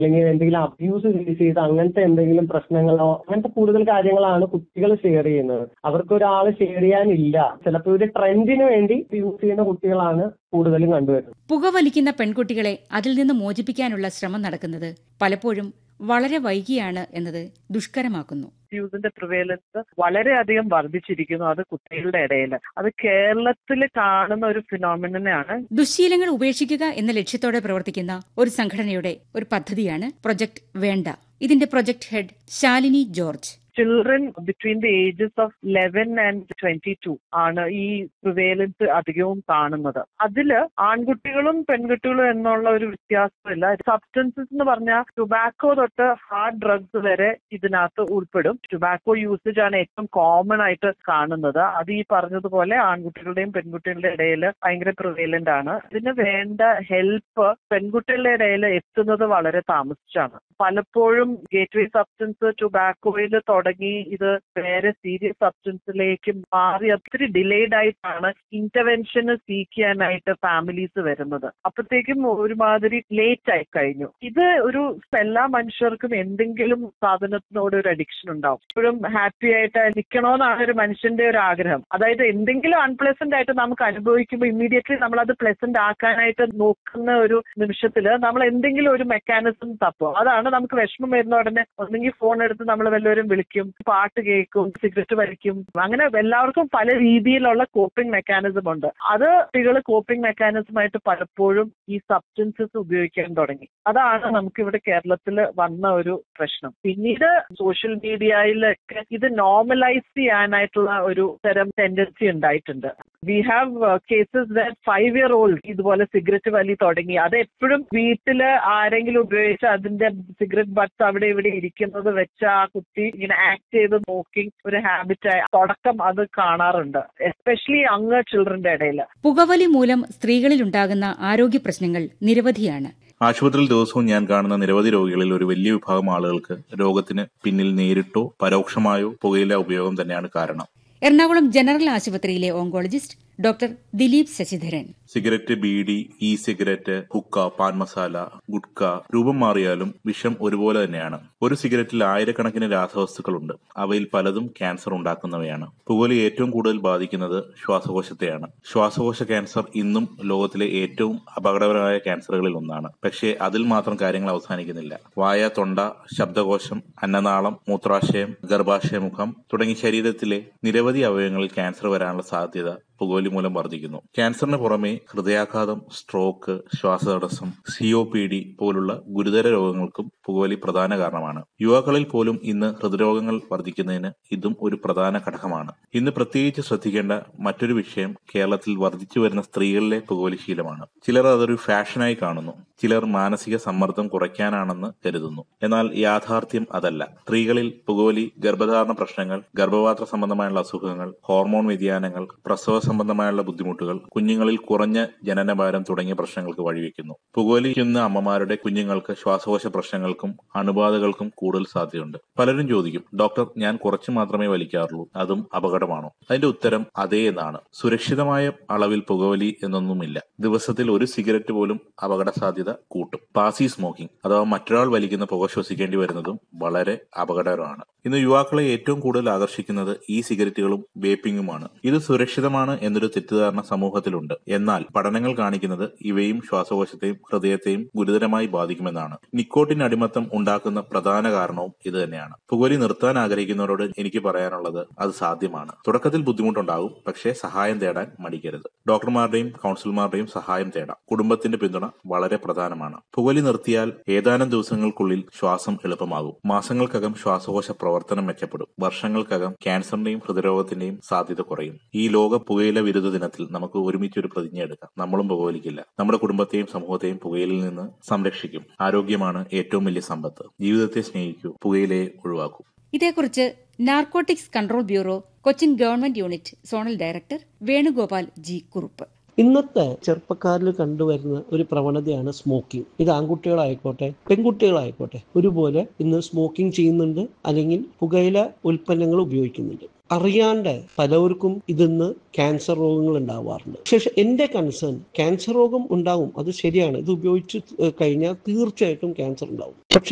അല്ലെങ്കിൽ എന്തെങ്കിലും abuse face ചെയ്ത് അങ്ങനത്തെ എന്തെങ്കിലും പ്രശ്നങ്ങളോ അങ്ങനത്തെ കൂടുതൽ കാര്യങ്ങളാണ് കുട്ടികൾ ഷെയർ ചെയ്യുന്നത് അവർക്ക് ഒരാൾ ഷെയർ ചെയ്യാനില്ല ചിലപ്പോൾ ഒരു ട്രെൻഡിന് വേണ്ടി യൂസ് ചെയ്യുന്ന കുട്ടികളാണ് കൂടുതലും കണ്ടുവരുന്നത് പുകവലിക്കുന്ന പെൺകുട്ടികളെ അതിൽ നിന്ന് മോചിപ്പിക്കാനുള്ള ശ്രമം നടക്കുന്നത് പലപ്പോഴും വളരെ വൈകിയാണ് എന്നത് ദുഷ്കരമാക്കുന്നു യൂസിന്റെ പ്രിവേലൻസ് വളരെയധികം വർദ്ധിച്ചിരിക്കുന്നു അത് കുട്ടികളുടെ ഇടയിൽ അത് കേരളത്തിൽ കാണുന്ന ഒരു ഫിനോമിനാണ് ദുശ്ശീലങ്ങൾ ഉപേക്ഷിക്കുക എന്ന ലക്ഷ്യത്തോടെ പ്രവർത്തിക്കുന്ന ഒരു സംഘടനയുടെ ഒരു പദ്ധതിയാണ് പ്രൊജക്ട് വേണ്ട ഇതിന്റെ project head Shalini George children between the ages of eleven and twenty two ആണ് ഈ പ്രിവേലൻസ് അധികവും കാണുന്നത് അതില് ആൺകുട്ടികളും പെൺകുട്ടികളും എന്നുള്ള ഒരു വ്യത്യാസമില്ല സബ്സ്റ്റൻസസ് എന്ന് പറഞ്ഞാൽ ടുബാക്കോ തൊട്ട് ഹാർഡ് ഡ്രഗ്സ് വരെ ഇതിനകത്ത് ഉൾപ്പെടും ടുബാക്കോ യൂസേജ് ആണ് ഏറ്റവും കോമൺ ആയിട്ട് കാണുന്നത് അത് ഈ പറഞ്ഞതുപോലെ ആൺകുട്ടികളുടെയും പെൺകുട്ടികളുടെ ഇടയിൽ ഭയങ്കര പ്രിവേലന്റ് ആണ് ഇതിന് വേണ്ട ഹെൽപ്പ് പെൺകുട്ടികളുടെ ഇടയിൽ എത്തുന്നത് വളരെ താമസിച്ചാണ് പലപ്പോഴും ഗേറ്റ്വേ സബ്സ്റ്റൻസ് ടുബാക്കോയിൽ തുടങ്ങി ഇത് വേറെ സീരിയസ് സബ്സ്റ്റൻസിലേക്ക് മാറി ഒത്തിരി ഡിലേഡ് ആയിട്ടാണ് ഇന്റർവെൻഷന് സീക്ക് ചെയ്യാനായിട്ട് ഫാമിലീസ് വരുന്നത് അപ്പോഴത്തേക്കും ഒരുമാതിരി ലേറ്റ് ആയി കഴിഞ്ഞു ഇത് ഒരു എല്ലാ മനുഷ്യർക്കും എന്തെങ്കിലും സാധനത്തിനോട് ഒരു അഡിക്ഷൻ ഉണ്ടാവും എപ്പോഴും ഹാപ്പി ആയിട്ട് നിൽക്കണമെന്നാണ് ഒരു മനുഷ്യന്റെ ഒരു ആഗ്രഹം അതായത് എന്തെങ്കിലും അൺപ്ലസന്റ് ആയിട്ട് നമുക്ക് അനുഭവിക്കുമ്പോൾ ഇമ്മീഡിയറ്റ്ലി നമ്മൾ അത് പ്ലസന്റ് ആക്കാനായിട്ട് നോക്കുന്ന ഒരു നിമിഷത്തിൽ നമ്മൾ എന്തെങ്കിലും ഒരു മെക്കാനിസം തപ്പും അതാണ് നമുക്ക് വിഷമം വരുന്ന ഉടനെ ഒന്നെങ്കിൽ ഫോൺ എടുത്ത് നമ്മൾ വല്ലവരും വിളിക്കും പാട്ട് കേൾക്കും സിഗരറ്റ് വലിക്കും അങ്ങനെ എല്ലാവർക്കും പല രീതിയിലുള്ള കോപ്പിംഗ് മെക്കാനിസം ഉണ്ട് അത് കുട്ടികൾ കോപ്പിംഗ് മെക്കാനിസം ആയിട്ട് പലപ്പോഴും ഈ സബ്സ്റ്റൻസസ് ഉപയോഗിക്കാൻ തുടങ്ങി അതാണ് നമുക്ക് ഇവിടെ കേരളത്തിൽ വന്ന ഒരു പ്രശ്നം പിന്നീട് സോഷ്യൽ മീഡിയയിലൊക്കെ ഇത് നോർമലൈസ് ചെയ്യാനായിട്ടുള്ള ഒരു തരം ടെൻഡൻസി ഉണ്ടായിട്ടുണ്ട് we have cases five year old ഇതുപോലെ സിഗരറ്റ് വലി തുടങ്ങി അത് എപ്പോഴും വീട്ടില് ആരെങ്കിലും ഉപയോഗിച്ച് അതിന്റെ സിഗരറ്റ് ബട്ട്സ് അവിടെ ഇവിടെ ഇരിക്കുന്നത് വെച്ച് ആ കുട്ടി ഇങ്ങനെ ആക്ട് ചെയ്ത് നോക്കി ഒരു ഹാബിറ്റ് തുടക്കം അത് കാണാറുണ്ട് എസ്പെഷ്യലി അങ് ചിൽഡ്രന്റെ ഇടയിൽ പുകവലി മൂലം സ്ത്രീകളിലുണ്ടാകുന്ന ആരോഗ്യ പ്രശ്നങ്ങൾ നിരവധിയാണ് ആശുപത്രിയിൽ ദിവസവും ഞാൻ കാണുന്ന നിരവധി രോഗികളിൽ ഒരു വലിയ വിഭാഗം ആളുകൾക്ക് രോഗത്തിന് പിന്നിൽ നേരിട്ടോ പരോക്ഷമായോ പുകയില ഉപയോഗം തന്നെയാണ് കാരണം എറണാകുളം ജനറൽ ആശുപത്രിയിലെ oncologist doctor Dileep Sasidharan cigarette beedi E cigarette hookah paan masala gutka രൂപം മാറിയാലും വിഷം ഒരുപോലെ തന്നെയാണ് ഒരു സിഗരറ്റിൽ ആയിരക്കണക്കിന് രാസവസ്തുക്കളുണ്ട് അവയിൽ പലതും ക്യാൻസർ ഉണ്ടാക്കുന്നവയാണ് പുകവലി ഏറ്റവും കൂടുതൽ ബാധിക്കുന്നത് ശ്വാസകോശത്തെയാണ് ശ്വാസകോശ ക്യാൻസർ ഇന്നും ലോകത്തിലെ ഏറ്റവും അപകടകരമായ ക്യാൻസറുകളിൽ ഒന്നാണ് പക്ഷേ അതിൽ മാത്രം കാര്യങ്ങൾ അവസാനിക്കുന്നില്ല വായ തൊണ്ട ശബ്ദകോശം അന്നനാളം മൂത്രാശയം ഗർഭാശയമുഖം തുടങ്ങി ശരീരത്തിലെ നിരവധി അവയവങ്ങളിൽ ക്യാൻസർ വരാനുള്ള സാധ്യത പുകവലി മൂലം വർദ്ധിക്കുന്നു ക്യാൻസറിന് പുറമെ ഹൃദയാഘാതം സ്ട്രോക്ക് ശ്വാസതടസ്സം സിഒ പി ഡി പോലുള്ള ഗുരുതര രോഗങ്ങൾക്കും പുകവലി പ്രധാന കാരണമാണ് യുവാക്കളിൽ പോലും ഇന്ന് ഹൃദ്രോഗങ്ങൾ വർദ്ധിക്കുന്നതിന് ഇതും ഒരു പ്രധാന ഘടകമാണ് ഇന്ന് പ്രത്യേകിച്ച് ശ്രദ്ധിക്കേണ്ട മറ്റൊരു വിഷയം കേരളത്തിൽ വർദ്ധിച്ചു വരുന്ന സ്ത്രീകളിലെ പുകവലി ശീലമാണ് ചിലർ അതൊരു ഫാഷനായി കാണുന്നു ചിലർ മാനസിക സമ്മർദ്ദം കുറയ്ക്കാനാണെന്ന് കരുതുന്നു എന്നാൽ യാഥാർത്ഥ്യം അതല്ല സ്ത്രീകളിൽ പുകവലി ഗർഭധാരണ പ്രശ്നങ്ങൾ ഗർഭപാത്ര സംബന്ധമായുള്ള അസുഖങ്ങൾ ഹോർമോൺ വ്യതിയാനങ്ങൾ പ്രസവ സംബന്ധമായുള്ള ബുദ്ധിമുട്ടുകൾ കുഞ്ഞുങ്ങളിൽ കുറഞ്ഞ ജനനഭാരം തുടങ്ങിയ പ്രശ്നങ്ങൾക്ക് വഴിവെക്കുന്നു പുകവലിക്കുന്ന അമ്മമാരുടെ കുഞ്ഞുങ്ങൾക്ക് ശ്വാസകോശ പ്രശ്നങ്ങൾക്കും അണുബാധകൾക്കും കൂടുതൽ സാധ്യതയുണ്ട് പലരും ചോദിക്കും ഡോക്ടർ ഞാൻ കുറച്ച് മാത്രമേ വലിക്കാറുള്ളൂ അതും അപകടമാണോ അതിന്റെ ഉത്തരം അതേ എന്നാണ് സുരക്ഷിതമായ അളവിൽ പുകവലി എന്നൊന്നുമില്ല ദിവസത്തിൽ ഒരു സിഗരറ്റ് പോലും അപകട സാധ്യത കൂട്ടും പാസി സ്മോക്കിംഗ് അഥവാ മറ്റൊരാൾ വലിക്കുന്ന പുക ശ്വസിക്കേണ്ടി വരുന്നതും വളരെ അപകടകരമാണ് ഇന്ന് യുവാക്കളെ ഏറ്റവും കൂടുതൽ ആകർഷിക്കുന്നത് ഈ സിഗരറ്റുകളും വേപ്പിംഗുമാണ് ഇത് സുരക്ഷിതമാണ് എന്നൊരു തെറ്റിദ്ധാരണ സമൂഹത്തിലുണ്ട് എന്നാൽ പഠനങ്ങൾ കാണിക്കുന്നത് ഇവയും ശ്വാസകോശത്തെയും ഹൃദയത്തെയും ഗുരുതരമായി ബാധിക്കുമെന്നാണ് നിക്കോട്ടിൻ അടിമത്തം ഉണ്ടാക്കുന്ന പ്രധാന കാരണവും ഇത് തന്നെയാണ് പുകവലി നിർത്താൻ ആഗ്രഹിക്കുന്നവരോട് എനിക്ക് പറയാനുള്ളത് അത് സാധ്യമാണ് തുടക്കത്തിൽ ബുദ്ധിമുട്ടുണ്ടാകും പക്ഷേ സഹായം തേടാൻ മടിക്കരുത് ഡോക്ടർമാരുടെയും കൌൺസിലർമാരുടെയും സഹായം തേടാം കുടുംബത്തിന്റെ പിന്തുണ വളരെ പ്രധാനമാണ് പുകവലി നിർത്തിയാൽ ഏതാനും ദിവസങ്ങൾക്കുള്ളിൽ ശ്വാസം എളുപ്പമാകും മാസങ്ങൾക്കകം ശ്വാസകോശ പ്രവർത്തനം മെച്ചപ്പെടും വർഷങ്ങൾക്കകം ക്യാൻസറിന്റെയും ഹൃദയരോഗത്തിന്റെയും സാധ്യത കുറയും ഈ ലോക പുകയില വിരുദ്ധ ദിനത്തിൽ നമുക്ക് ഒരുമിച്ച് ഒരു പ്രതിജ്ഞ എടുക്കാം നമ്മളും പുകവലിക്കില്ല നമ്മുടെ കുടുംബത്തെയും സമൂഹത്തെയും പുകയിലിൽ നിന്ന് സംരക്ഷിക്കും ആരോഗ്യമാണ് ഏറ്റവും വലിയ സമ്പത്ത് ജീവിതത്തെ സ്നേഹിക്കൂ പുകയിലയെ ഒഴിവാക്കൂ ഇതേക്കുറിച്ച് narcotics control bureau Cochin government unit zonal director Venugopal G Kurup ഇന്നത്തെ ചെറുപ്പക്കാരിൽ കണ്ടുവരുന്ന ഒരു പ്രവണതയാണ് സ്മോക്കിംഗ് ഇത് ആൺകുട്ടികളായിക്കോട്ടെ പെൺകുട്ടികളായിക്കോട്ടെ ഒരുപോലെ ഇന്ന് സ്മോക്കിംഗ് ചെയ്യുന്നുണ്ട് അല്ലെങ്കിൽ പുകയില ഉൽപ്പന്നങ്ങൾ ഉപയോഗിക്കുന്നുണ്ട് അറിയാണ്ട് പലർക്കും ഇതിന്ന് ക്യാൻസർ രോഗങ്ങൾ ഉണ്ടാവാറുണ്ട് പക്ഷേ എൻ്റെ കൺസേൺ ക്യാൻസർ രോഗം ഉണ്ടാവും അത് ശരിയാണ് ഇത് ഉപയോഗിച്ച് കഴിഞ്ഞാൽ തീർച്ചയായിട്ടും ക്യാൻസർ ഉണ്ടാവും പക്ഷെ